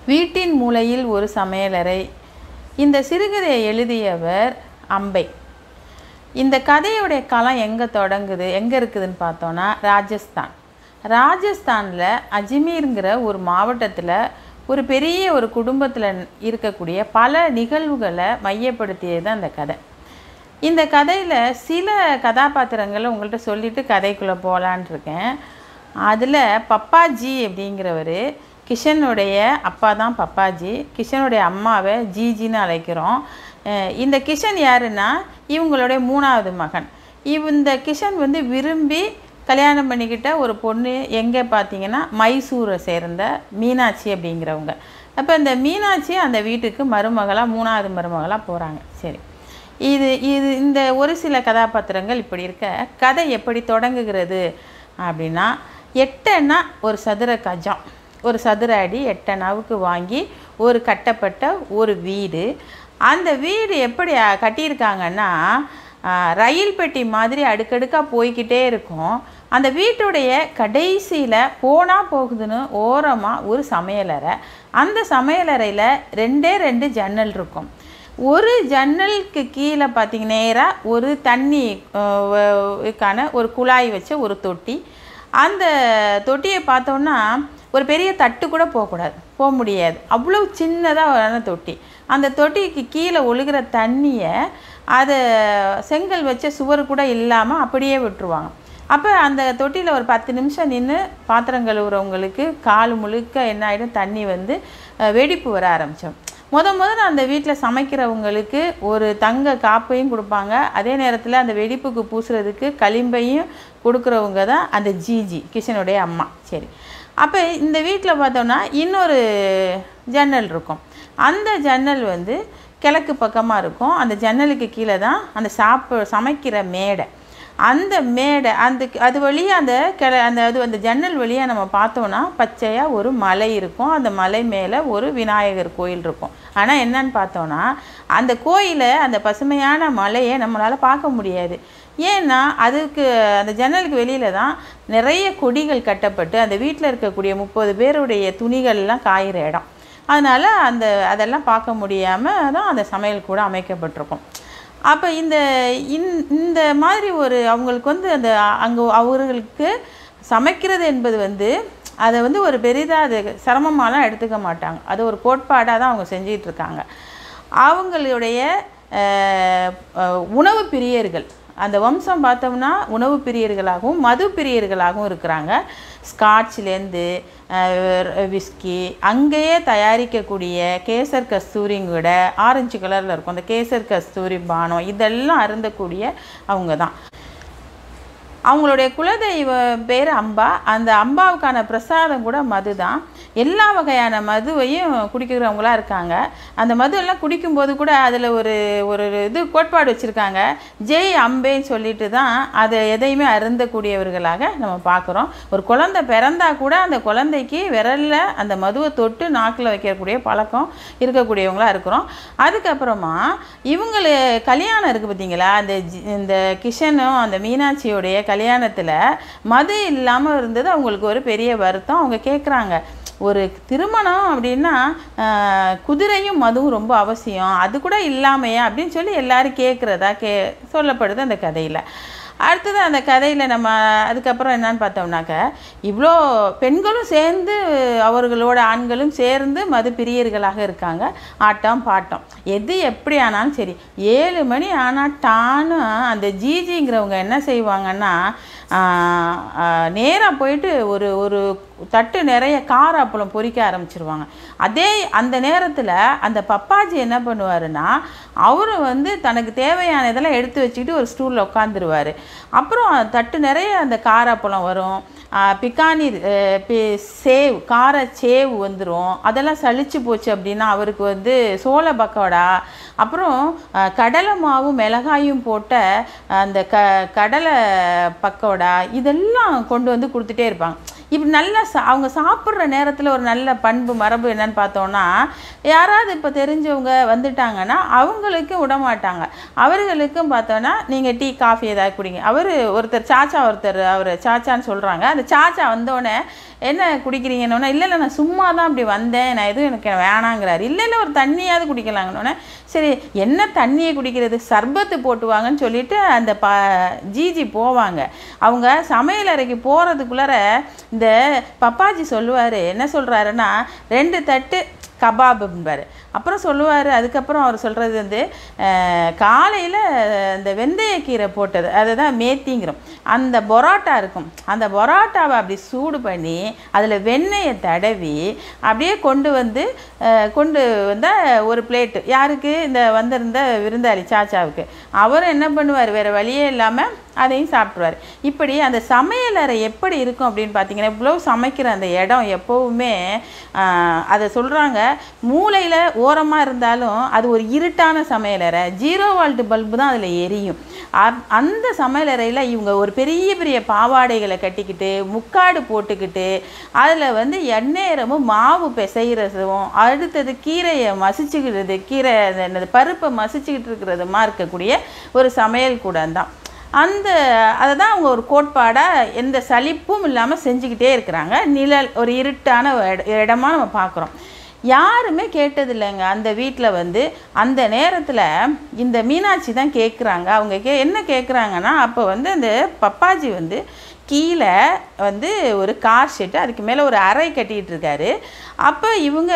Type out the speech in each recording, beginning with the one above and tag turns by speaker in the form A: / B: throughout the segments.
A: வீட்டின் மூலையில் ஒரு சமையலறை இந்த சிறுகதையை எழுதியவர் அம்பை இந்த கதையுடைய களம் எங்கே தொடங்குது எங்கே இருக்குதுன்னு பார்த்தோன்னா ராஜஸ்தான் ராஜஸ்தானில் அஜ்மீருங்கிற ஒரு மாவட்டத்தில் ஒரு பெரிய ஒரு குடும்பத்தில் இருக்கக்கூடிய பல நிகழ்வுகளை மையப்படுத்தியது தான் அந்த கதை இந்த கதையில் சில கதாபாத்திரங்களை உங்கள்கிட்ட சொல்லிட்டு கதைக்குள்ளே போகலான் இருக்கேன் அதில் பப்பாஜி அப்படிங்கிறவர் கிஷனுடைய அப்பா தான் பப்பாஜி கிஷனுடைய அம்மாவை ஜிஜின்னு அழைக்கிறோம் அஹ் இந்த கிஷன் யாருன்னா இவங்களுடைய மூணாவது மகன் இவ் இந்த கிஷன் வந்து விரும்பி கல்யாணம் பண்ணிக்கிட்ட ஒரு பொண்ணு எங்கே பார்த்தீங்கன்னா மைசூரை சேர்ந்த மீனாட்சி அப்படிங்கிறவங்க அப்போ இந்த மீனாட்சி அந்த வீட்டுக்கு மருமகளாக மூணாவது மருமகளாக போகிறாங்க சரி இது இது இந்த ஒரு சில கதாபாத்திரங்கள் இப்படி இருக்க கதை எப்படி தொடங்குகிறது அப்படின்னா எட்டனா ஒரு சதுர கஜம் ஒரு சதுர அடி எட்டனாவுக்கு வாங்கி ஒரு கட்டப்பட்ட ஒரு வீடு அந்த வீடு எப்படி அஹ், கட்டியிருக்காங்கன்னா அஹ், ரயில் பெட்டி மாதிரி அடுக்கடுக்காக போய்க்கிட்டே இருக்கும் அந்த வீட்டுடைய கடைசியில் போனால் போகுதுன்னு ஓரமாக ஒரு சமையலறை அந்த சமையலறையில் ரெண்டே ரெண்டு ஜன்னல் இருக்கும் ஒரு ஜன்னலுக்கு கீழே பார்த்தீங்க நேராக ஒரு தண்ணி அஹ், வ- க்கான ஒரு குழாய் வச்ச ஒரு தொட்டி அந்த தொட்டியை பார்த்தோன்னா ஒரு பெரிய தட்டு கூட போகக்கூடாது போக முடியாது அவ்வளோ சின்னதாக தொட்டி அந்த தொட்டிக்கு கீழே ஒழுகிற தண்ணியை அதை செங்கல் வச்ச சுவர் கூட இல்லாமல் அப்படியே விட்டுருவாங்க அப்போ அந்த தொட்டியில் ஒரு பத்து நிமிஷம் நின்று பாத்திரம் கழுவுறவங்களுக்கு கால் முழுக்க என்ன ஆகிடும் தண்ணி வந்து அஹ், வெடிப்பு வர ஆரம்பித்தோம் முத முதல்ல அந்த வீட்டில் சமைக்கிறவங்களுக்கு ஒரு தங்க காப்பையும் கொடுப்பாங்க அதே நேரத்தில் அந்த வெடிப்புக்கு பூசுறதுக்கு களிம்பையும் கொடுக்குறவங்க தான் அந்த ஜிஜி கிஷனுடைய அம்மா சரி அப்போ இந்த வீட்டில் பார்த்தோன்னா இன்னொரு ஜன்னல் இருக்கும் அந்த ஜன்னல் வந்து கிழக்கு பக்கமாக இருக்கும் அந்த ஜன்னலுக்கு கீழே தான் அந்த சாப்பு சமைக்கிற மேடை அந்த மேடை அந்த அது வழியாக அந்த கிள அந்த அது அந்த ஜன்னல் வழியாக நம்ம பார்த்தோன்னா பச்சையாக ஒரு மலை இருக்கும் அந்த மலை மேலே ஒரு விநாயகர் கோயில் இருக்கும் ஆனால் என்னன்னு பார்த்தோன்னா அந்த கோயிலை அந்த பசுமையான மலையை நம்மளால் பார்க்க முடியாது ஏன்னா அதுக்கு அந்த ஜன்னலுக்கு வெளியில் தான் நிறைய கொடிகள் கட்டப்பட்டு அந்த வீட்டில் இருக்கக்கூடிய முப்பது பேருடைய துணிகள்லாம் காயிற இடம் அதனால் அந்த அதெல்லாம் பார்க்க முடியாமல் தான் அந்த சமையல் கூட அமைக்கப்பட்டிருக்கும் அப்போ இந்த இந்- இந்த மாதிரி ஒரு அவங்களுக்கு வந்து அந்த அங்கே அவர்களுக்கு சமைக்கிறது என்பது வந்து அதை வந்து ஒரு பெரிதாக அது சிரமமாலாம் எடுத்துக்க மாட்டாங்க அது ஒரு கோட்பாடாக தான் அவங்க செஞ்சிட்டு இருக்காங்க அவங்களுடைய அஹ், அஹ், உணவு பிரியர்கள் அந்த வம்சம் பார்த்தோம்னா உணவு பிரியர்களாகவும் மது பிரியர்களாகவும் இருக்கிறாங்க ஸ்காட்ச்லேருந்து விஸ்கி அங்கேயே தயாரிக்கக்கூடிய கேசர் கஸ்தூரிங்க விட ஆரஞ்சு கலரில் இருக்கும் அந்த கேசர் கஸ்தூரி பானம் இதெல்லாம் அருந்தக்கூடிய அவங்க தான் அவங்களுடைய குலதெய்வ பேர் அம்பா அந்த அம்பாவுக்கான பிரசாதம் கூட மது தான் எல்லா வகையான மதுவையும் குடிக்கிறவங்களா இருக்காங்க அந்த மது எல்லாம் குடிக்கும்போது கூட அதில் ஒரு ஒரு இது கோட்பாடு வச்சுருக்காங்க ஜெய் அம்பேன்னு சொல்லிட்டு தான் அதை எதையுமே அருந்தக்கூடியவர்களாக நம்ம பார்க்குறோம் ஒரு குழந்தை பிறந்தா கூட அந்த குழந்தைக்கு விரலில் அந்த மதுவை தொட்டு நாக்கில் வைக்கக்கூடிய பழக்கம் இருக்கக்கூடியவங்களா இருக்கிறோம் அதுக்கப்புறமா இவங்களு கல்யாணம் இருக்குது பார்த்தீங்களா அந்த ஜி- இந்த கிஷனும் அந்த மீனாட்சியோடைய கல்யாணத்தில் மது இல்லாமல் இருந்தது அவங்களுக்கு ஒரு பெரிய வருத்தம் அவங்க கேட்குறாங்க ஒரு திருமணம் அப்படின்னா ஆஹ், குதிரையும் மதுவும் ரொம்ப அவசியம் அது கூட இல்லாமையா அப்படின்னு சொல்லி எல்லாரும் கேட்குறதா கே சொல்லப்படுது அந்த கதையில் அடுத்தது அந்த கதையில் நம்ம அதுக்கப்புறம் என்னன்னு பார்த்தோம்னாக்க இவ்வளோ பெண்களும் சேர்ந்து அவர்களோட ஆண்களும் சேர்ந்து மது பிரியர்களாக இருக்காங்க ஆட்டம் பாட்டம் எது எப்படி ஆனாலும் சரி ஏழு மணி ஆனால் டான்னு அந்த ஜிஜிங்கிறவங்க என்ன செய்வாங்கன்னா நேராக போயிட்டு ஒரு ஒரு தட்டு நிறைய கார அப்பளம் பொரிக்க ஆரம்பிச்சிருவாங்க அதே அந்த நேரத்தில் அந்த பப்பாஜி என்ன பண்ணுவாருன்னா அவரு வந்து தனக்கு தேவையான இதெல்லாம் எடுத்து வச்சுக்கிட்டு ஒரு ஸ்டூலில் உட்காந்துருவார் அப்புறம் தட்டு நிறைய அந்த கார அப்பளம் வரும் ஆஹ் பிக்கானி அஹ் பி- சேவ் கார சேவ் வந்துடும் அதெல்லாம் சலிச்சு போச்சு அப்படின்னா அவருக்கு வந்து சோள பக்கோடா அப்புறம் அஹ், கடலை மாவும் மிளகாயும் போட்ட அந்த க கடலை பக்கோடா இதெல்லாம் கொண்டு வந்து கொடுத்துட்டே இருப்பாங்க இப்படி நல்லா சா அவங்க சாப்பிட்ற நேரத்தில் ஒரு நல்ல பண்பு மரபு என்னன்னு பார்த்தோன்னா யாராவது இப்போ தெரிஞ்சவங்க வந்துட்டாங்கன்னா அவங்களுக்கும் விட மாட்டாங்க அவர்களுக்கும் பார்த்தோன்னா நீங்கள் டீ காஃபி ஏதாவது குடிங்க அவர் ஒருத்தர் சாச்சா ஒருத்தர் அவர் சாச்சான்னு சொல்கிறாங்க அந்த சாச்சா வந்தோடனே என்ன குடிக்கிறீங்கன்னொன்னே இல்லை இல்லை நான் சும்மா தான் அப்படி வந்தேன் நான் எதுவும் எனக்கு வேணாங்கிறாரு இல்லை இல்லை ஒரு தண்ணியாவது குடிக்கலாங்கன்னொன்னே சரி என்ன தண்ணியை குடிக்கிறது சர்பத்து போட்டு வாங்கன்னு சொல்லிட்டு அந்த ப ஜிஜி போவாங்க அவங்க சமையல் அறைக்கு போகிறதுக்குள்ளார இந்த பப்பாஜி சொல்லுவார் என்ன சொல்கிறாருன்னா ரெண்டு தட்டு கபாபும்பார் அப்புறம் சொல்லுவார் அதுக்கப்புறம் அவர் சொல்கிறது வந்து காலையில் இந்த வெந்தயக்கீரை போட்டது அதை தான் மேத்திங்கிறோம் அந்த பொரோட்டா இருக்கும் அந்த பொரோட்டாவை அப்படி சூடு பண்ணி அதில் வெண்ணெயை தடவி அப்படியே கொண்டு வந்து அஹ், கொண்டு வந்த ஒரு பிளேட்டு யாருக்கு இந்த வந்திருந்த விருந்தாளி சாச்சாவுக்கு அவரும் என்ன பண்ணுவார் வேறு வழியே இல்லாமல் அதையும் சாப்பிட்ருவார் இப்படி அந்த சமையலறை எப்படி இருக்கும் அப்படின்னு பார்த்தீங்கன்னா இவ்வளோ சமைக்கிற அந்த இடம் எப்போவுமே ஆஹ், அதை சொல்கிறாங்க மூளையில் ஓரமாக இருந்தாலும் அது ஒரு இருட்டான சமையலறை ஜீரோ வால்ட் பல்பு தான் அதில் எரியும் அ- அந்த சமையலறையில் இவங்க ஒரு பெரிய பெரிய பாவாடைகளை கட்டிக்கிட்டு முக்காடு போட்டுக்கிட்டு அதில் வந்து எந்நேரமும் மாவு பிசைகிறதும் அடுத்தது கீரையை மசிச்சுக்கிறது கீரை அது என்னது பருப்பை மசிச்சுக்கிட்டு இருக்கிறதுமா இருக்கக்கூடிய ஒரு சமையல் கூடம் தான் அந்த அதை தான் அவங்க ஒரு கோட்பாடாக எந்த சலிப்பும் இல்லாமல் செஞ்சுக்கிட்டே இருக்கிறாங்க நிழல் ஒரு இருட்டான இட- இடமா நம்ம பார்க்குறோம் யாருமே கேட்டதில்லைங்க அந்த வீட்டில் வந்து அந்த நேரத்தில் இந்த மீனாட்சி தான் கேட்குறாங்க அவங்க கே என்ன கேட்குறாங்கன்னா அப்போ வந்து அந்த பப்பாஜி வந்து கீழே வந்து ஒரு கார் ஷெட்டு அதுக்கு மேலே ஒரு அறை கட்டிகிட்டு இருக்காரு அப்போ இவங்க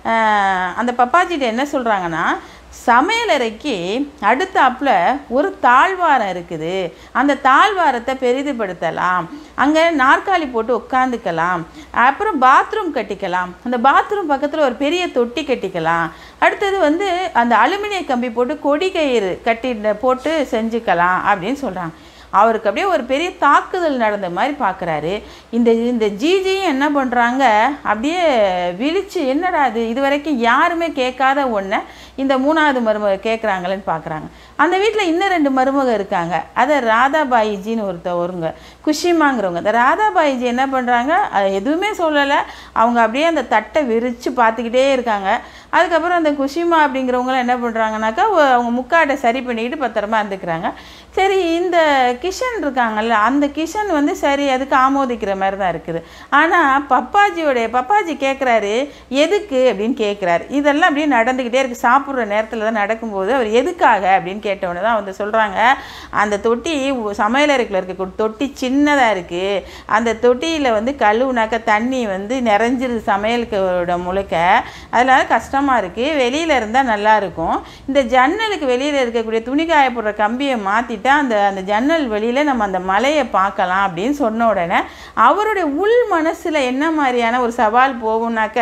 A: ஆஹ், அந்த பப்பாஜிட்ட என்ன சொல்கிறாங்கன்னா சமையலறைக்கு அடுத்தாப்புல ஒரு தாழ்வாரம் இருக்குது அந்த தாழ்வாரத்தை பெரிதுபடுத்தலாம் அங்கே நாற்காலி போட்டு உட்காந்துக்கலாம் அப்புறம் பாத்ரூம் கட்டிக்கலாம் அந்த பாத்ரூம் பக்கத்தில் ஒரு பெரிய தொட்டி கட்டிக்கலாம் அடுத்தது வந்து அந்த அலுமினிய கம்பி போட்டு கொடி கயிறு கட்டி போட்டு செஞ்சுக்கலாம் அப்படின்னு சொல்கிறாங்க அவருக்கு அப்படியே ஒரு பெரிய தாக்குதல் நடந்த மாதிரி பார்க்குறாரு இந்த இந்த ஜிஜியும் என்ன பண்ணுறாங்க அப்படியே விழிச்சு என்னடா அது இது வரைக்கும் யாருமே கேட்காத ஒன்றை இந்த மூணாவது மருமக கேட்குறாங்களேன்னு பார்க்குறாங்க அந்த வீட்டில் இன்னும் ரெண்டு மருமக இருக்காங்க அதை ராதாபாயிஜின்னு ஒருத்த ஒருங்க குஷிமாங்கிறவங்க அந்த ராதாபாயிஜி என்ன பண்ணுறாங்க எதுவுமே சொல்லலை அவங்க அப்படியே அந்த தட்டை விரித்து பார்த்துக்கிட்டே இருக்காங்க அதுக்கப்புறம் அந்த குஷிமா அப்படிங்கிறவங்களாம் என்ன பண்ணுறாங்கனாக்கா ஒ- அவங்க முக்காட்டை சரி பண்ணிக்கிட்டு பத்திரமா இருந்துக்கிறாங்க சரி இந்த கிஷன் இருக்காங்கல்ல அந்த கிஷன் வந்து சரி அதுக்கு ஆமோதிக்கிற மாதிரி தான் இருக்குது ஆனால் பப்பாஜியோடைய பப்பாஜி கேட்குறாரு எதுக்கு அப்படின்னு கேட்குறாரு இதெல்லாம் அப்படியே நடந்துக்கிட்டே இருக்குது சாப்பிட்ற நேரத்தில் தான் நடக்கும்போது அவர் எதுக்காக அப்படின்னு கேட்டவுடனே தான் வந்து சொல்கிறாங்க அந்த தொட்டி உ- சமையலறைக்குள்ள இருக்க தொட்டி சின்னதாக இருக்குது அந்த தொட்டியில் வந்து கழுவுனாக்க தண்ணி வந்து நிறைஞ்சிருது சமையலுக்கு முழுக்க அதனால கஷ்டமாக இருக்குது வெளியில் இருந்தால் நல்லாயிருக்கும் இந்த ஜன்னலுக்கு வெளியில் இருக்கக்கூடிய துணி காய போடுற கம்பியை மாற்றிட்டா அந்த அந்த ஜன்னல் வெளியில் நம்ம அந்த மலையை பார்க்கலாம் அப்படின்னு சொன்ன உடனே அவருடைய உள் மனசில் என்ன மாதிரியான ஒரு சவால் போகும்னாக்க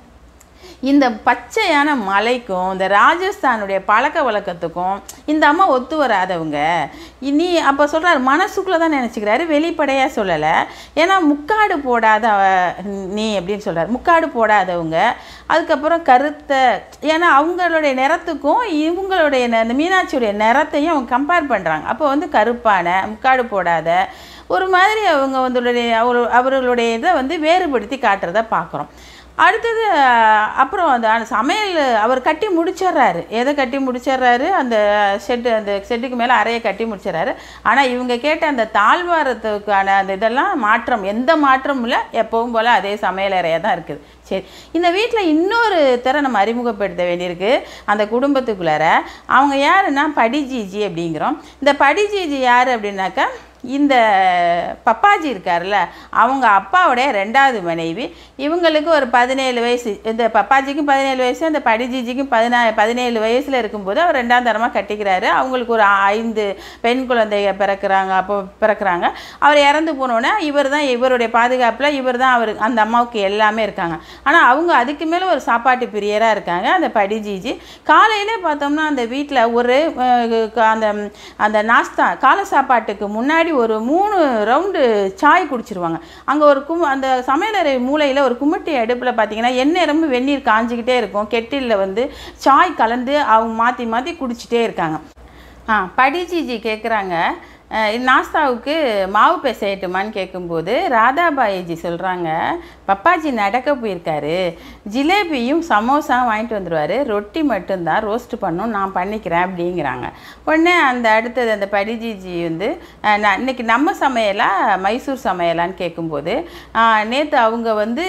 A: இந்த பச்சையான மலைக்கும் இந்த ராஜஸ்தானுடைய பழக்க வழக்கத்துக்கும் இந்த அம்மா ஒத்து வராதவங்க நீ அப்போ சொல்கிறார் மனசுக்குள்ளே தான் நினச்சிக்கிறாரு வெளிப்படையாக சொல்லலை ஏன்னா முக்காடு போடாத அவ- நீ அப்படின்னு சொல்கிறார் முக்காடு போடாதவங்க அதுக்கப்புறம் கருத்த ஏன்னா அவங்களுடைய நிறத்துக்கும் இவங்களுடைய ந- இந்த மீனாட்சியுடைய நிறத்தையும் அவங்க கம்பேர் பண்ணுறாங்க அப்போ வந்து கருப்பான முக்காடு போடாத ஒரு மாதிரி அவங்க வந்துடைய அவர் அவர்களுடைய இதை வந்து வேறுபடுத்தி காட்டுறத பார்க்குறோம் அடுத்தது அஹ், அப்புறம் அந்த அந்த சமையல் அவர் கட்டி முடிச்சிடுறாரு எதை கட்டி முடிச்சிடுறாரு அந்த ஷெட்டு அந்த ஷெட்டுக்கு மேலே அறையை கட்டி முடிச்சிடுறாரு ஆனால் இவங்க கேட்ட அந்த தாழ்வாரத்துக்கான அந்த இதெல்லாம் மாற்றம் எந்த மாற்றமும் இல்லை எப்பவும் போல் அதே சமையல் அறையாக தான் இருக்குது சரி இந்த வீட்டில் இன்னொரு தர நம்ம அறிமுகப்படுத்த வேண்டியிருக்கு அந்த குடும்பத்துக்குள்ளார அவங்க யாருன்னா படிஜிஜி அப்படிங்கிறோம் இந்த படிஜிஜி யார் அப்படின்னாக்கா இந்த பப்பாஜி இருக்கார்ல அவங்க அப்பாவுடைய ரெண்டாவது மனைவி இவங்களுக்கு ஒரு பதினேழு வயசு இந்த பப்பாஜிக்கும் பதினேழு வயசு அந்த படிஜிஜிக்கும் பதினா பதினேழு வயசில் இருக்கும்போது அவர் ரெண்டாம் தரமாக கட்டிக்கிறாரு அவங்களுக்கு ஒரு ஐந்து பெண் குழந்தைங்க பிறக்கிறாங்க அப்போ பிறக்கிறாங்க அவர் இறந்து போனோன்னே இவர் தான் இவருடைய பாதுகாப்பில் இவர் தான் அவர் அந்த அம்மாவுக்கு எல்லாமே இருக்காங்க ஆனால் அவங்க அதுக்கு மேலே ஒரு சாப்பாட்டு பிரியராக இருக்காங்க அந்த படிஜிஜி காலையிலே பார்த்தோம்னா அந்த வீட்டில் ஒரு அஹ், க- அந்த அந்த நாஸ்தா காலை சாப்பாட்டுக்கு முன்னாடி ஒரு மூணு ரவுண்டு சாய் குடிச்சிருவாங்க அங்கே ஒரு கும் அந்த சமையலறை மூலையில் ஒரு குமிட்டி அடுப்பில் பார்த்தீங்கன்னா எந்நேரமும் வெந்நீர் காஞ்சிக்கிட்டே இருக்கும் கெட்டிலில் வந்து சாய் கலந்து அவங்க மாற்றி மாற்றி குடிச்சிட்டே இருக்காங்க ஆ படிஜிஜி கேட்குறாங்க அஹ் நாஸ்தாவுக்கு மாவு பிசையட்டுமான்னு கேட்கும்போது ராதாபாயிஜி சொல்கிறாங்க பப்பாஜி நடக்க போயிருக்காரு ஜிலேபியும் சமோசாவும் வாங்கிட்டு வந்துடுவார் ரொட்டி மட்டும்தான் ரோஸ்ட் பண்ணும் நான் பண்ணிக்கிறேன் அப்படிங்கிறாங்க உடனே அந்த அடுத்தது அந்த படிஜிஜி வந்து அஹ், நான் இன்னைக்கு நம்ம சமையலா மைசூர் சமையலான்னு கேட்கும்போது நேற்று அவங்க வந்து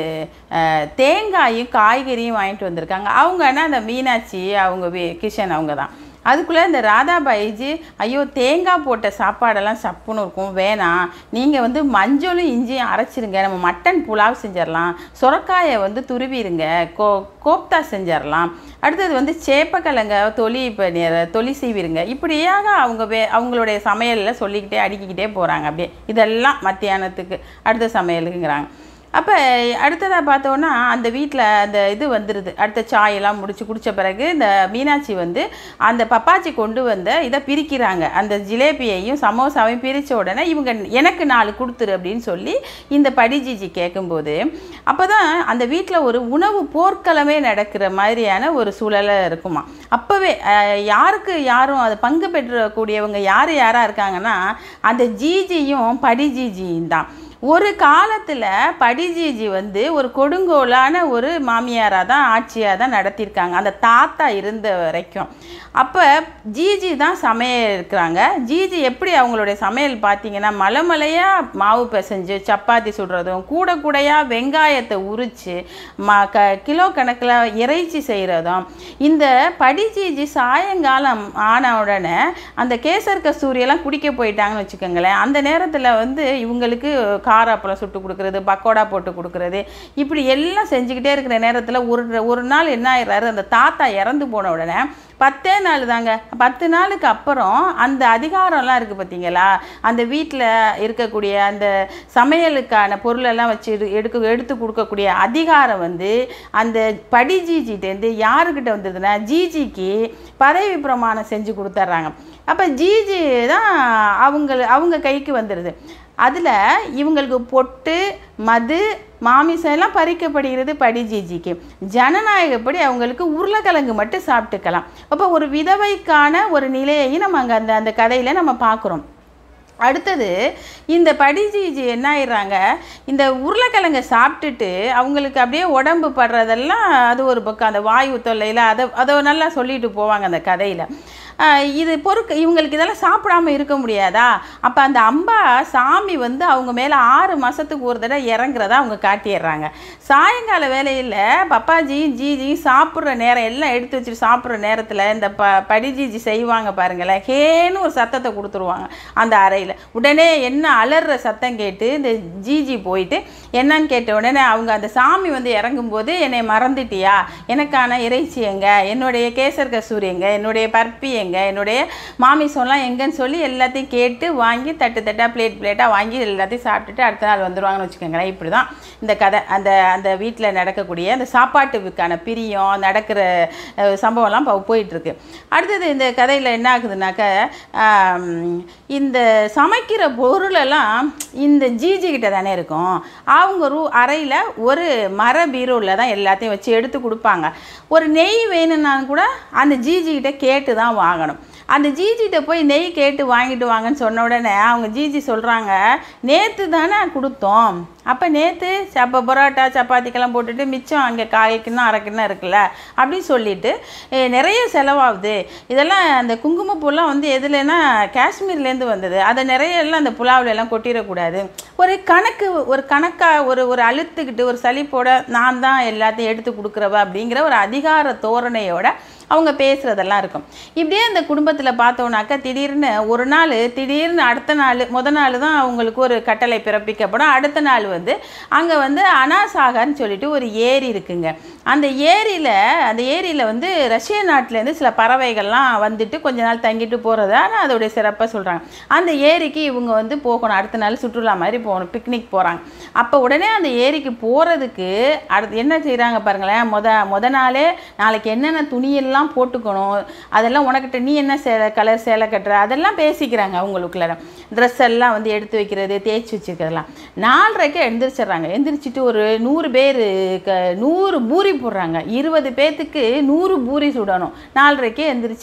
A: அஹ், தேங்காயும் காய்கறியும் வாங்கிட்டு வந்திருக்காங்க அவங்கன்னா அந்த மீனாட்சி அவங்க வி- கிஷன் அவங்க தான் அதுக்குள்ளே இந்த ராதாபாயிஜி ஐயோ தேங்காய் போட்ட சாப்பாடெல்லாம் சப்புன்னு இருக்கும் வேணாம் நீங்கள் வந்து மஞ்சளும் இஞ்சியும் அரைச்சிருங்க நம்ம மட்டன் புலாவ் செஞ்சிடலாம் சுரக்காயை வந்து துருவிடுங்க கோ கோப்தா செஞ்சிடலாம் அடுத்தது வந்து சேப்பக்கிழங்க தொலி இப்போ தொலி சீவிருங்க இப்படியாக அவங்க வே அவங்களுடைய சமையலில் சொல்லிக்கிட்டே அடுக்கிக்கிட்டே போகிறாங்க அப்படியே இதெல்லாம் மத்தியானத்துக்கு அடுத்த சமையலுக்குங்கிறாங்க அப்போ அடுத்ததாக பார்த்தோன்னா அந்த வீட்டில் அந்த இது வந்துடுது அடுத்த சாயெல்லாம் முடிச்சு குடித்த பிறகு இந்த மீனாட்சி வந்து அந்த பப்பாச்சி கொண்டு வந்த இதை பிரிக்கிறாங்க அந்த ஜிலேபியையும் சமோசாவையும் பிரித்த உடனே இவங்க எனக்கு நாலு கொடுத்துரு அப்படின்னு சொல்லி இந்த படிஜிஜி கேட்கும்போது அப்போ தான் அந்த வீட்டில் ஒரு உணவு போர்க்களமே நடக்கிற மாதிரியான ஒரு சூழலை இருக்குமா அப்போவே யாருக்கு யாரும் அது பங்கு பெற்றக்கூடியவங்க யார் யாராக இருக்காங்கன்னா அந்த ஜிஜியும் படிஜிஜியும் தான் ஒரு காலத்தில் படிஜிஜி வந்து ஒரு கொடுங்கோலான ஒரு மாமியாராக தான் ஆட்சியாக தான் நடத்தியிருக்காங்க அந்த தாத்தா இருந்த வரைக்கும் அப்போ ஜிஜி தான் சமையல் இருக்கிறாங்க ஜிஜி எப்படி அவங்களுடைய சமையல் பார்த்தீங்கன்னா மலை மலையாக மாவு பிசைஞ்சு சப்பாத்தி சுடுறதும் கூட கூடையாக வெங்காயத்தை உரித்து ம க கிலோ கணக்கில் இறைச்சி செய்கிறதும் இந்த படிஜிஜி சாயங்காலம் ஆன உடனே அந்த கேசர் கஸ்தூரியெல்லாம் குடிக்க போயிட்டாங்கன்னு வச்சுக்கோங்களேன் அந்த நேரத்தில் வந்து இவங்களுக்கு கார அப்பளம் சுட்டு கொடுக்குறது பக்கோடா போட்டு கொடுக்குறது இப்படி எல்லாம் செஞ்சுக்கிட்டே இருக்கிற நேரத்தில் ஒரு ஒரு நாள் என்ன ஆயிடுறாரு அந்த தாத்தா இறந்து போன உடனே பத்தே நாள் தாங்க பத்து நாளுக்கு அப்புறம் அந்த அதிகாரம்லாம் இருக்குது பார்த்தீங்களா அந்த வீட்டில் இருக்கக்கூடிய அந்த சமையலுக்கான பொருளெல்லாம் வச்சு எடு எடுக்க எடுத்து கொடுக்கக்கூடிய அதிகாரம் வந்து அந்த படி ஜிஜிட்டேருந்து யாருக்கிட்ட வந்ததுன்னா ஜிஜிக்கு பதவி பிரமாணம் செஞ்சு கொடுத்துட்றாங்க அப்போ ஜிஜி தான் அவங்க அவங்க கைக்கு வந்துடுது அதில் இவங்களுக்கு பொட்டு மது மாமிசம் எல்லாம் பறிக்கப்படுகிறது படி ஜிஜிக்கு ஜனநாயகப்படி அவங்களுக்கு உருளைக்கிழங்கு மட்டும் சாப்பிட்டுக்கலாம் அப்போ ஒரு விதவைக்கான ஒரு நிலையையும் நம்ம அங்கே அந்த அந்த கதையில் நம்ம பார்க்குறோம் அடுத்தது இந்த படிஜிஜி என்ன ஆயிடுறாங்க இந்த உருளைக்கிழங்கை சாப்பிட்டுட்டு அவங்களுக்கு அப்படியே உடம்பு படுறதெல்லாம் அது ஒரு பக்கம் அந்த வாயு தொல்லையில் அதை அதை நல்லா சொல்லிட்டு போவாங்க அந்த கதையில் இது பொறுக்க இவங்களுக்கு இதெல்லாம் சாப்பிடாம இருக்க முடியாதா அப்போ அந்த அம்பா சாமி வந்து அவங்க மேலே ஆறு மாதத்துக்கு ஒரு தடவை இறங்குறதா அவங்க காட்டிடுறாங்க சாயங்கால வேலையில் பப்பாஜியும் ஜிஜியும் சாப்பிட்ற நேரம் எல்லாம் எடுத்து வச்சுட்டு சாப்பிட்ற நேரத்தில் இந்த ப படிஜிஜி செய்வாங்க பாருங்களேன் ஹேன்னு ஒரு சத்தத்தை கொடுத்துருவாங்க அந்த அறையில் உடனே என்ன அலறுற சத்தம் கேட்டு இந்த ஜிஜி போயிட்டு என்னன்னு கேட்ட உடனே அவங்க அந்த சாமி வந்து இறங்கும்போது என்னை மறந்துட்டியா எனக்கான இறைச்சி எங்க என்னுடைய கேசர் கஸ்தூரி எங்க என்னுடைய பற்பி எங்க என்னுடைய மாமிசம்லாம் எங்கன்னு சொல்லி எல்லாத்தையும் கேட்டு வாங்கி தட்டு தட்டாக பிளேட் பிளேட்டாக வாங்கி எல்லாத்தையும் சாப்பிட்டுட்டு அடுத்த நாள் வந்துடுவாங்கன்னு வச்சுக்கோங்களேன் இப்படி தான் இந்த கதை அந்த அந்த வீட்டில் நடக்கக்கூடிய அந்த சாப்பாட்டுக்கான பிரியம் நடக்கிற அஹ், சம்பவம்லாம் இப்போ போயிட்டுருக்கு அடுத்தது இந்த கதையில் என்ன ஆகுதுனாக்க ஆம், இந்த சமைக்கிற பொருளெல்லாம் இந்த ஜிஜி கிட்ட தானே இருக்கும் அவங்க ரூ அறையில் ஒரு மர பீரோவில் தான் எல்லாத்தையும் வச்சு எடுத்து கொடுப்பாங்க ஒரு நெய் வேணும்னாலும் கூட அந்த ஜிஜி கிட்ட கேட்டு தான் வாங்கணும் அந்த ஜிஜிகிட்ட போய் நெய் கேட்டு வாங்கிட்டு வாங்கன்னு சொன்ன உடனே அவங்க ஜிஜி சொல்கிறாங்க நேற்று தானே கொடுத்தோம் அப்போ நேற்று சப்ப பரோட்டா சப்பாத்திக்கெல்லாம் போட்டுட்டு மிச்சம் அங்கே கால் கிண்ணம் அரை கிண்ணம் இருக்குல்ல அப்படின்னு சொல்லிட்டு "ஏ, நிறைய செலவாகுது இதெல்லாம் அந்த குங்குமப்பூலாம் வந்து எதுலன்னா காஷ்மீர்லேருந்து வந்தது அதை நிறைய எல்லாம் அந்த புலாவுல எல்லாம் கொட்டிடக்கூடாது ஒரு கணக்கு ஒரு கணக்காக ஒரு ஒரு அழுத்துக்கிட்டு ஒரு சலிப்போட நான் தான் எல்லாத்தையும் எடுத்து கொடுக்குறவ அப்படிங்கிற ஒரு அதிகார தோரணையோட அவங்க பேசுகிறதெல்லாம் இருக்கும் இப்படியே அந்த குடும்பத்தில் பார்த்தோன்னாக்கா திடீர்னு ஒரு நாள் திடீர்னு அடுத்த நாள் முத நாள் தான் அவங்களுக்கு ஒரு கட்டளை பிறப்பிக்கப்படும் அடுத்த நாள் வந்து அங்கே வந்து அனாசாகர்னு சொல்லிட்டு ஒரு ஏரி இருக்குங்க அந்த ஏரியில் அந்த ஏரியில் வந்து ரஷ்ய நாட்டிலேருந்து சில பறவைகள்லாம் வந்துட்டு கொஞ்ச நாள் தங்கிட்டு போகிறதான அதோடைய சிறப்பாக சொல்கிறாங்க அந்த ஏரிக்கு இவங்க வந்து போகணும் அடுத்த நாள் சுற்றுலா மாதிரி போகணும் பிக்னிக் போகிறாங்க அப்போ உடனே அந்த ஏரிக்கு போகிறதுக்கு அடுத்து என்ன செய்கிறாங்க பாருங்களேன் முத முத நாளே நாளைக்கு என்னென்ன துணியெல்லாம் போட்டுக்கணும் அதெல்லாம் உனக்கிட்ட நீ என்ன சேலை கலர் சேலை கட்டுற அதெல்லாம் பேசிக்கிறாங்க அவங்களுக்குள்ள ட்ரெஸ் எல்லாம் வந்து எடுத்து வைக்கிறது தேய்ச்சி வச்சுக்கிறதெல்லாம் நாலரைக்கே எந்திரிச்சிடுறாங்க எந்திரிச்சிட்டு ஒரு நூறு பேர் க நூறு பூரி போடுறாங்க இருபது பேர்த்துக்கு நூறு பூரி சுடணும் நாலரைக்கே எந்திரிச்சு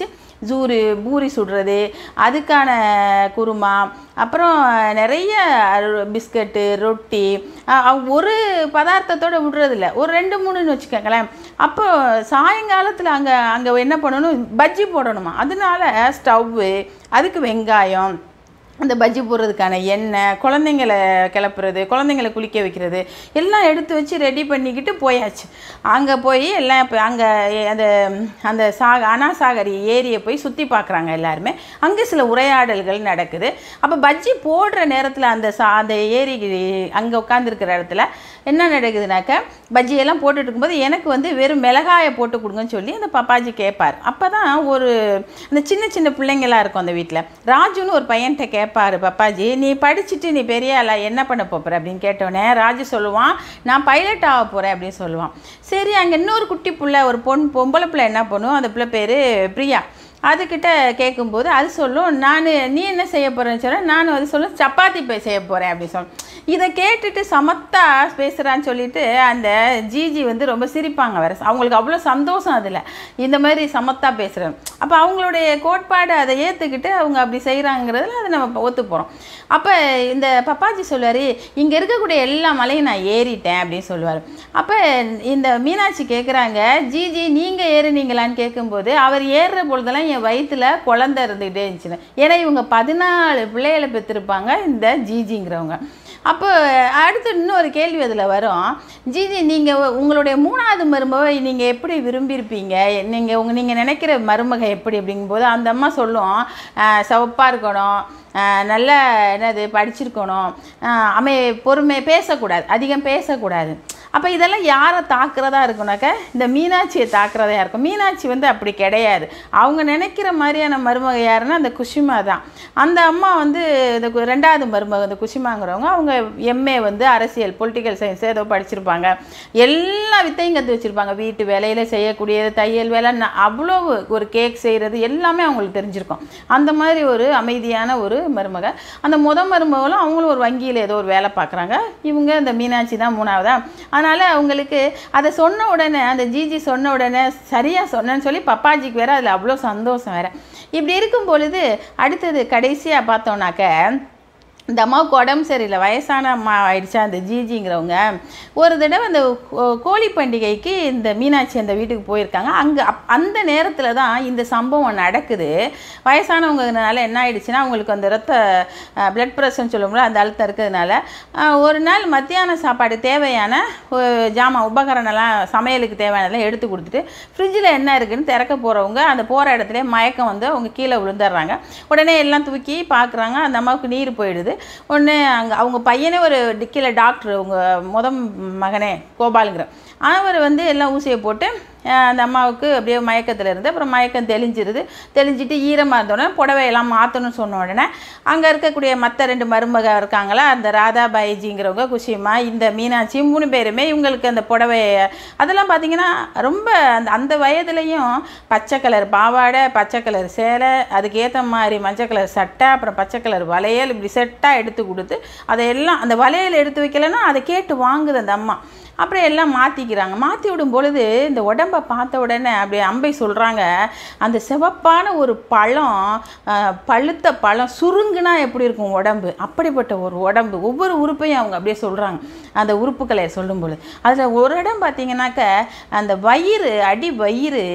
A: ஜூரு பூரி சுடுறது அதுக்கான குருமா அப்புறம் நிறைய பிஸ்கட்டு ரொட்டி அஹ் அவங்க ஒரு பதார்த்தத்தோட விடுறதில்ல ஒரு ரெண்டு மூணுன்னு வச்சுக்கோங்களேன் அப்போ சாயங்காலத்தில் அங்கே அங்கே என்ன பண்ணணும் பஜ்ஜி போடணுமா அதனால ஸ்டவ்வு அதுக்கு வெங்காயம் அந்த பஜ்ஜி போடுறதுக்கான எண்ணெய் குழந்தைங்கள கிளப்புறது குழந்தைங்கள குளிக்க வைக்கிறது எல்லாம் எடுத்து வச்சு ரெடி பண்ணிக்கிட்டு போயாச்சு அங்கே போய் எல்லாம் இப்போ அங்கே அந்த அந்த சாக அனாசாகரி ஏரியை போய் சுற்றி பார்க்குறாங்க எல்லாருமே அங்கே சில உரையாடல்கள் நடக்குது அப்போ பஜ்ஜி போடுற நேரத்தில் அந்த சா அந்த ஏரி அங்கே உட்காந்துருக்கிற இடத்துல என்ன நடக்குதுனாக்க பஜ்ஜியெல்லாம் போட்டுட்டு இருக்கும்போது எனக்கு வந்து வெறும் மிளகாயை போட்டு கொடுங்கன்னு சொல்லி அந்த பப்பாஜி கேட்பார் அப்போ தான் ஒரு அந்த சின்ன சின்ன பிள்ளைங்களாம் இருக்கும் அந்த வீட்டில் ராஜுன்னு ஒரு பையன்கிட்ட கேட்பாரு பப்பாஜி நீ படிச்சுட்டு நீ பெரிய ஆளா என்ன பண்ண போகிற அப்படின்னு கேட்டோடனே ராஜு சொல்லுவான் நான் பைலட் ஆக போகிறேன் அப்படின்னு சொல்லுவான் சரி அங்கே இன்னொரு குட்டி பிள்ளை ஒரு பொன் பொம்பளை பிள்ளை என்ன பண்ணும் அந்த பிள்ளை பேர் பிரியா அதுக்கிட்ட கேட்கும்போது அது சொல்லும் நான் நீ என்ன செய்ய போகிறேன்னு சொல்ல நான் வந்து சொல்லும் சப்பாத்தி போய் செய்ய போகிறேன் அப்படின்னு சொல்லும் இதை கேட்டுட்டு சமத்தா பேசுகிறான்னு சொல்லிட்டு அந்த ஜிஜி வந்து ரொம்ப சிரிப்பாங்க வேறு அவங்களுக்கு அவ்வளோ சந்தோஷம் அதில் இந்த மாதிரி சமத்தா பேசுகிறேன் அப்போ அவங்களுடைய கோட்பாடு அதை ஏற்றுக்கிட்டு அவங்க அப்படி செய்கிறாங்கிறதுல அதை நம்ம ஒத்து போகிறோம் அப்போ இந்த பப்பாஜி சொல்லுவார் இங்கே இருக்கக்கூடிய எல்லா மலையும் நான் ஏறிட்டேன் அப்படின்னு சொல்லுவார் அப்போ இந்த மீனாட்சி கேட்குறாங்க ஜிஜி நீங்கள் ஏறுனீங்களான்னு கேட்கும்போது அவர் ஏறுற பொழுதெல்லாம் என் வயித்துல குழந்தை இருந்துக்கிட்டே இருந்துச்சுன்னு ஏன்னா இவங்க பதினாலு பிள்ளைகளை பெற்றிருப்பாங்க இந்த ஜிஜிங்கிறவங்க அப்போ அடுத்து இன்னொரு கேள்வி அதில் வரும் ஜிஜி நீங்கள் உங்களுடைய மூணாவது மருமவை நீங்கள் எப்படி விரும்பியிருப்பீங்க நீங்கள் உங்கள் நீங்கள் நினைக்கிற மருமக எப்படி அப்படிங்கும்போது அந்த அம்மா சொல்லும் சவப்பாக இருக்கணும் ஆஹ் நல்லா என்னது படிச்சிருக்கணும் ஆஹ் அமை பொறுமை பேசக்கூடாது அதிகம் பேசக்கூடாது அப்போ இதெல்லாம் யாரை தாக்குறதா இருக்குனாக்க இந்த மீனாட்சியை தாக்குறதா இருக்கும் மீனாட்சி வந்து அப்படி கிடையாது அவங்க நினைக்கிற மாதிரியான மருமக யாருன்னா அந்த குஷிமா தான் அந்த அம்மா வந்து இந்த கு- ரெண்டாவது மருமக இந்த குஷிமாங்கிறவங்க அவங்க எம்ஏ வந்து அரசியல் பொலிட்டிக்கல் சயின்ஸ் ஏதோ படிச்சிருப்பாங்க எல்லா வித்தையும் கற்று வச்சுருப்பாங்க வீட்டு வேலையில் செய்யக்கூடியது தையல் வேலை ந- அவ்வளோ ஒரு கேக் செய்கிறது எல்லாமே அவங்களுக்கு தெரிஞ்சிருக்கும் அந்த மாதிரி ஒரு அமைதியான ஒரு மருமக அந்த முத மருமகளும் அவங்களும் ஒரு வங்கியில் ஏதோ ஒரு வேலை பார்க்குறாங்க இவங்க இந்த மீனாட்சி தான் மூணாவதா அதனால் அவங்களுக்கு அதை சொன்ன உடனே அந்த ஜிஜி சொன்ன உடனே சரியாக சொன்னேன்னு சொல்லி பப்பாஜிக்கு வேற அதில் அவ்வளோ சந்தோஷம் வேற இப்படி இருக்கும் பொழுது அடுத்தது கடைசியாக பார்த்தோன்னாக்க இந்த அம்மாவுக்கு உடம்பு சரியில்லை வயசான அம்மா ஆயிடுச்சா அந்த ஜிஜிங்கிறவங்க ஒரு தடவை அந்த கோ- கோழி பண்டிகைக்கு இந்த மீனாட்சி அந்த வீட்டுக்கு போயிருக்காங்க அங்கே அப் அந்த நேரத்தில் தான் இந்த சம்பவம் நடக்குது வயசானவங்கனால என்ன ஆயிடுச்சுன்னா அவங்களுக்கு அந்த ரத்த பிளட் ப்ரெஷர்னு சொல்லுவோம்ல அந்த அழுத்தம் இருக்கிறதுனால அஹ், ஒரு நாள் மத்தியான சாப்பாடு தேவையான ஒரு ஜாமான் உபகரணம்லாம் சமையலுக்கு தேவையானதெல்லாம் எடுத்து கொடுத்துட்டு ஃப்ரிட்ஜில் என்ன இருக்குன்னு திறக்க போகிறவங்க அந்த போகிற இடத்துல மயக்கம் வந்து அவங்க கீழே விழுந்துடுறாங்க உடனே எல்லாம் தூக்கி பார்க்குறாங்க அந்த அம்மாவுக்கு நீர் போயிடுது உடனே அங்கே அவங்க பையனே ஒரு டி- கீழே டாக்டர் அவங்க முத மகனே கோபாலுங்கிற அவர் வந்து எல்லாம் ஊசியை போட்டு அஹ், அந்த அம்மாவுக்கு அப்படியே மயக்கத்தில் இருந்து அப்புறம் மயக்கம் தெளிஞ்சிருது தெளிஞ்சிட்டு ஈரமாக இருந்தோடனே புடவையெல்லாம் மாற்றணும்னு சொன்ன உடனே அங்கே இருக்கக்கூடிய மற்ற ரெண்டு மருமக இருக்காங்களா அந்த ராதா பாய்ஜிங்கிறவங்க குஷிமா இந்த மீனாட்சி மூணு பேருமே இவங்களுக்கு அந்த புடவை அதெல்லாம் பார்த்தீங்கன்னா ரொம்ப அந்த அந்த வயதுலேயும் பச்சை கலர் பாவாடை பச்சை கலர் சேலை அதுக்கேற்ற மாதிரி மஞ்சள் கலர் சட்டை அப்புறம் பச்சை கலர் வளையல் இப்படி செட்டாக எடுத்து கொடுத்து அதையெல்லாம் அந்த வளையல் எடுத்து வைக்கலைன்னா அதை கேட்டு வாங்குது அந்த அம்மா அப்புறம் எல்லாம் மாற்றிக்கிறாங்க மாற்றி விடும் பொழுது இந்த உடம்பை பார்த்த உடனே அப்படியே அம்பை சொல்கிறாங்க அந்த சிவப்பான ஒரு பழம் அஹ், பழுத்த பழம் சுருங்குனா எப்படி இருக்கும் உடம்பு அப்படிப்பட்ட ஒரு உடம்பு ஒவ்வொரு உறுப்பையும் அவங்க அப்படியே சொல்கிறாங்க அந்த உறுப்புகளை சொல்லும்பொழுது அதில் ஒரு இடம் பார்த்தீங்கன்னாக்க அந்த வயிறு அடி வயிறு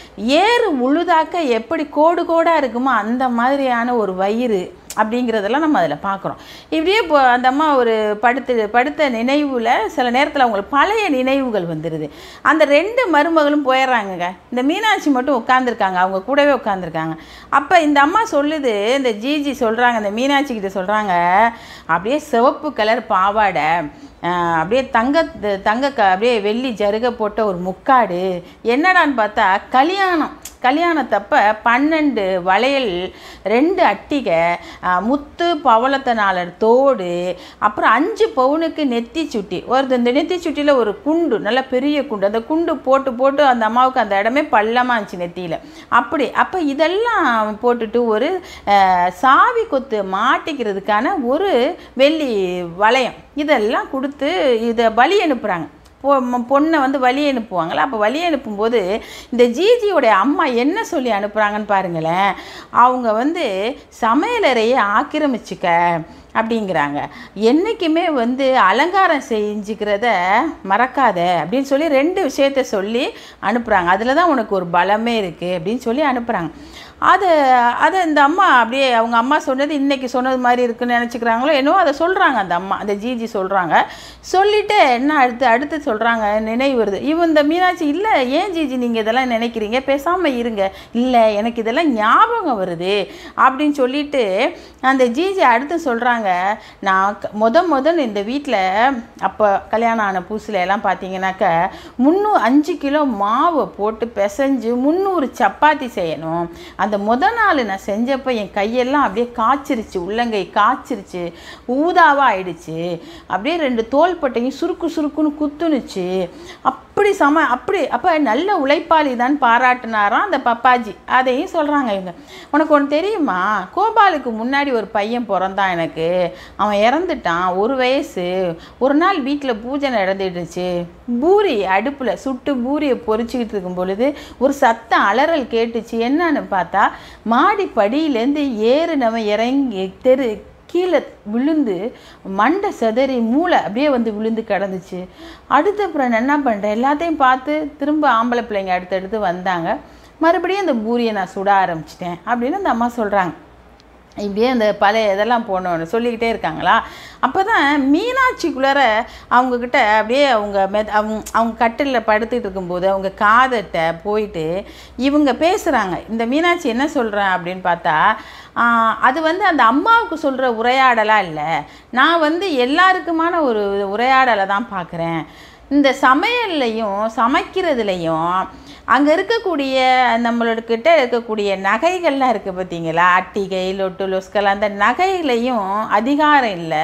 A: ஏறு உழுதாக்க எப்படி கோடு கோடாக இருக்குமோ அந்த மாதிரியான ஒரு வயிறு அப்படிங்கிறதெல்லாம் நம்ம அதில் பார்க்குறோம் இப்படியே இப்போ அந்த அம்மா ஒரு படுத்து படுத்த நினைவில் சில நேரத்தில் அவங்களுக்கு பழைய நினைவுகள் வந்துடுது அந்த ரெண்டு மருமகளும் போயிடுறாங்கங்க இந்த மீனாட்சி மட்டும் உட்காந்துருக்காங்க அவங்க கூடவே உட்காந்துருக்காங்க அப்போ இந்த அம்மா சொல்லுது இந்த ஜிஜி சொல்கிறாங்க இந்த மீனாட்சி கிட்ட சொல்கிறாங்க அப்படியே சிவப்பு கலர் பாவாடை ஆஹ் அப்படியே தங்க தங்க க அப்படியே வெள்ளி ஜருக போட்ட ஒரு முக்காடு என்னடான்னு பார்த்தா கல்யாணம் கல்யாணத்தப்ப பன்னெண்டு வளையல் ரெண்டு அட்டிகை ஆஹ் முத்து பவளத்தனாளர் தோடு அப்புறம் அஞ்சு பவுனுக்கு நெத்தி சுட்டி ஒரு இந்த நெத்தி சுட்டியில் ஒரு குண்டு நல்ல பெரிய குண்டு அந்த குண்டு போட்டு போட்டு அந்த அம்மாவுக்கு அந்த இடமே பள்ளமாக இருந்துச்சு நெத்தியில் அப்படி அப்போ இதெல்லாம் போட்டுட்டு ஒரு ஆஹ் சாவி கொத்து மாட்டிக்கிறதுக்கான ஒரு வெள்ளி வளையம் இதெல்லாம் கொடுத்து இதை பலி அனுப்புகிறாங்க பொ- ம- பொண்ணை வந்து வழி அனுப்புவாங்கள்ல அப்போ வழி அனுப்பும்போது இந்த ஜிஜியோடைய அம்மா என்ன சொல்லி அனுப்புகிறாங்கன்னு பாருங்களேன் அவங்க வந்து சமையலறையை ஆக்கிரமிச்சுக்க அப்படிங்கிறாங்க என்றைக்குமே வந்து அலங்காரம் செஞ்சுக்கிறத மறக்காத அப்படின்னு சொல்லி ரெண்டு விஷயத்த சொல்லி அனுப்புகிறாங்க அதில் தான் உனக்கு ஒரு பலமே இருக்குது அப்படின்னு சொல்லி அனுப்புகிறாங்க அதை அதை இந்த அம்மா அப்படியே அவங்க அம்மா சொன்னது இன்னைக்கு சொன்னது மாதிரி இருக்குன்னு நினச்சிக்கிறாங்களோ என்னவோ அதை சொல்கிறாங்க அந்த அம்மா அந்த ஜிஜி சொல்கிறாங்க சொல்லிட்டு என்ன அடுத்து அடுத்து சொல்கிறாங்க நினைவு வருது இவன் இந்த மீனாட்சி இல்லை ஏன் ஜிஜி நீங்கள் இதெல்லாம் நினைக்கிறீங்க பேசாமல் இருங்க இல்லை எனக்கு இதெல்லாம் ஞாபகம் வருது அப்படின்னு சொல்லிட்டு அந்த ஜிஜி அடுத்து சொல்கிறாங்க நான் க- முத முதல் இந்த வீட்டில் அப்போ கல்யாணம் ஆன புதுசுல எல்லாம் பார்த்தீங்கன்னாக்க முந்நூ அஞ்சு கிலோ மாவை போட்டு பிசைஞ்சு முந்நூறு சப்பாத்தி செய்யணும் அந்த முத நாள் நான் செஞ்சப்போ என் கையெல்லாம் அப்படியே காய்ச்சிருச்சு உள்ளங்கை காய்ச்சிருச்சு ஊதாவாக ஆயிடுச்சு அப்படியே ரெண்டு தோள்பட்டையும் சுருக்கு சுருக்குன்னு குத்துனுச்சு அப்படி சம அப்படி அப்போ நல்ல உழைப்பாளி தான் பாராட்டினாராம் அந்த பப்பாஜி அதையும் சொல்கிறாங்க இவங்க உனக்கு ஒன்று தெரியுமா கோபாலுக்கு முன்னாடி ஒரு பையன் பிறந்தான் எனக்கு அவன் இறந்துட்டான் ஒரு வயசு ஒரு நாள் வீட்டில் பூஜை நடந்துடுச்சு பூரி அடுப்பில் சுட்டு பூரியை பொரிச்சுக்கிட்டு இருக்கும் பொழுது ஒரு சத்தம் அலறல் கேட்டுச்சு என்னன்னு பார்த்தா மாடி படியிலேருந்து ஏறுனவன் இறங்கி தெரு கீழே விழுந்து மண்டை செதறி மூளை அப்படியே வந்து விழுந்து கிடந்துச்சு அடுத்த அப்புறம் நான் என்ன பண்ணுறேன் எல்லாத்தையும் பார்த்து திரும்ப ஆம்பளை பிள்ளைங்க அடுத்தடுத்து வந்தாங்க மறுபடியும் அந்த பூரியை நான் சுட ஆரம்பிச்சிட்டேன் அப்படின்னு அந்த அம்மா சொல்கிறாங்க இப்படியே அந்த பழைய இதெல்லாம் போனோன்னு சொல்லிக்கிட்டே இருக்காங்களா அப்போ தான் மீனாட்சிக்குள்ளார அவங்கக்கிட்ட அப்படியே அவங்க மெத் அவங்க அவங்க கட்டிலில் படுத்துட்டு இருக்கும்போது அவங்க காதட்ட போயிட்டு இவங்க பேசுகிறாங்க இந்த மீனாட்சி என்ன சொல்கிறேன் அப்படின்னு பார்த்தா ஆஹ், அது வந்து அந்த அம்மாவுக்கு சொல்கிற உரையாடலாக இல்லை நான் வந்து எல்லாருக்குமான ஒரு உரையாடலை தான் பார்க்குறேன் இந்த சமையல்லையும் சமைக்கிறதுலையும் அங்கே இருக்கக்கூடிய நம்மளோடக்கிட்ட இருக்கக்கூடிய நகைகள்லாம் இருக்குது பார்த்தீங்களா அட்டிகை லொட்டு லொஸ்கல் அந்த நகைகளையும் அதிகாரம் இல்லை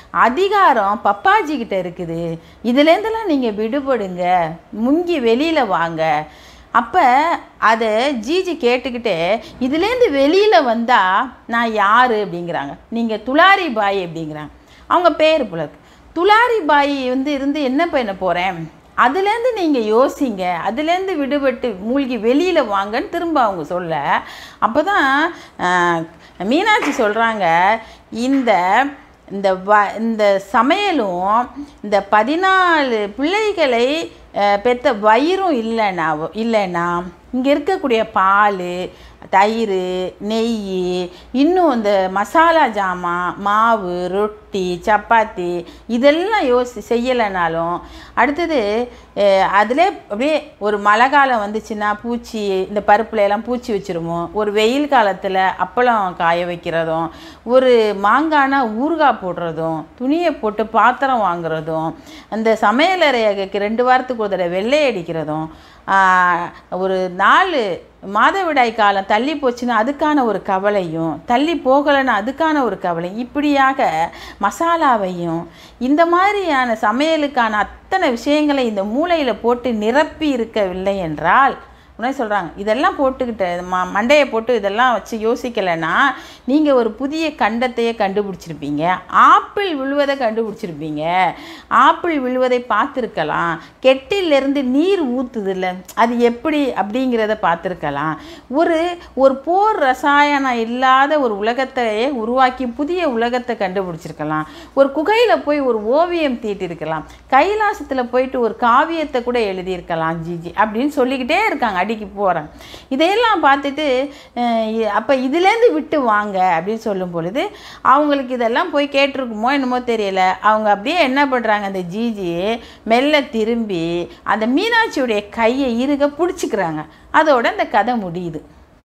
A: அதிகாரம் பப்பாஜி கிட்ட இருக்குது இதுலேருந்துலாம் நீங்கள் விடுபடுங்க முங்கி வெளியில் வாங்க அப்போ அதை ஜிஜி கேட்டுக்கிட்டே இதுலேருந்து வெளியில் வந்தால் நான் யார் அப்படிங்கிறாங்க நீங்கள் துளாரி பாய் அப்படிங்கிறாங்க அவங்க பேர் புலக்கு துளாரி பாய் வந்து இருந்து என்ன பண்ண போகிறேன் அதுலேருந்து நீங்கள் யோசிங்க அதுலேருந்து விடுபட்டு மூழ்கி வெளியில் வாங்கன்னு திரும்ப அவங்க சொல்ல அப்போ தான் மீனாட்சி சொல்கிறாங்க இந்த இந்த வ இந்த சமையலும் இந்த பதினாலு பிள்ளைகளை அஹ், பெத்த வயிறும் இல்லைன்னா இல்லைன்னா இங்கே இருக்கக்கூடிய பால் தயிர் நெய் இன்னும் இந்த மசாலா ஜாமான் மாவு ரொட்டி சப்பாத்தி இதெல்லாம் யோசி செய்யலைனாலும் அடுத்தது அஹ், அதிலே அப்படியே ஒரு மழை காலம் வந்துச்சுன்னா பூச்சி இந்த பருப்புல எல்லாம் பூச்சி வச்சிருமோ ஒரு வெயில் காலத்தில் அப்பளம் காய வைக்கிறதும் ஒரு மாங்கானா ஊறுகாய் போடுறதும் துணியை போட்டு பாத்திரம் வாங்குறதும் அந்த சமையலறைக்கு ரெண்டு வாரத்துக்கு ஒரு தடவை வெள்ளை அடிக்கிறதும் ஆஹ், ஒரு நாலு மாதவிடாய் காலம் தள்ளி போச்சுன்னா அதுக்கான ஒரு கவலையும் தள்ளி போகலைன்னா அதுக்கான ஒரு கவலையும் இப்படியாக மசாலாவையும் இந்த மாதிரியான சமையலுக்கான அத்தனை விஷயங்களை இந்த மூளையில் போட்டு நிரப்பி இருக்கவில்லை என்றால் உடனே சொல்கிறாங்க இதெல்லாம் போட்டுக்கிட்டு ம மண்டையை போட்டு இதெல்லாம் வச்சு யோசிக்கலைன்னா நீங்கள் ஒரு புதிய கண்டத்தையே கண்டுபிடிச்சிருப்பீங்க ஆப்பிள் விழுவதை கண்டுபிடிச்சிருப்பீங்க ஆப்பிள் விழுவதை பார்த்துருக்கலாம் கெட்டிலிருந்து நீர் ஊற்றுதில்ல அது எப்படி அப்படிங்கிறத பார்த்துருக்கலாம் ஒரு ஒரு போர் ரசாயனம் இல்லாத ஒரு உலகத்தையே உருவாக்கி புதிய உலகத்தை கண்டுபிடிச்சிருக்கலாம் ஒரு குகையில் போய் ஒரு ஓவியம் தீட்டிருக்கலாம் கைலாசத்தில் போயிட்டு ஒரு காவியத்தை கூட எழுதியிருக்கலாம் ஜிஜி அப்படின்னு சொல்லிக்கிட்டே இருக்காங்க அடிக்கு போகிறாங்க இதையெல்லாம் பார்த்துட்டு அப்போ இதுலேருந்து விட்டு வாங்க அப்படின்னு சொல்லும் பொழுது அவங்களுக்கு இதெல்லாம் போய் கேட்டிருக்குமோ என்னமோ தெரியல அவங்க அப்படியே என்ன பண்ணுறாங்க அந்த ஜிஜி மெல்ல திரும்பி அந்த மீனாட்சியுடைய கையை இறுக பிடிச்சிக்கிறாங்க அதோட இந்த கதை முடியுது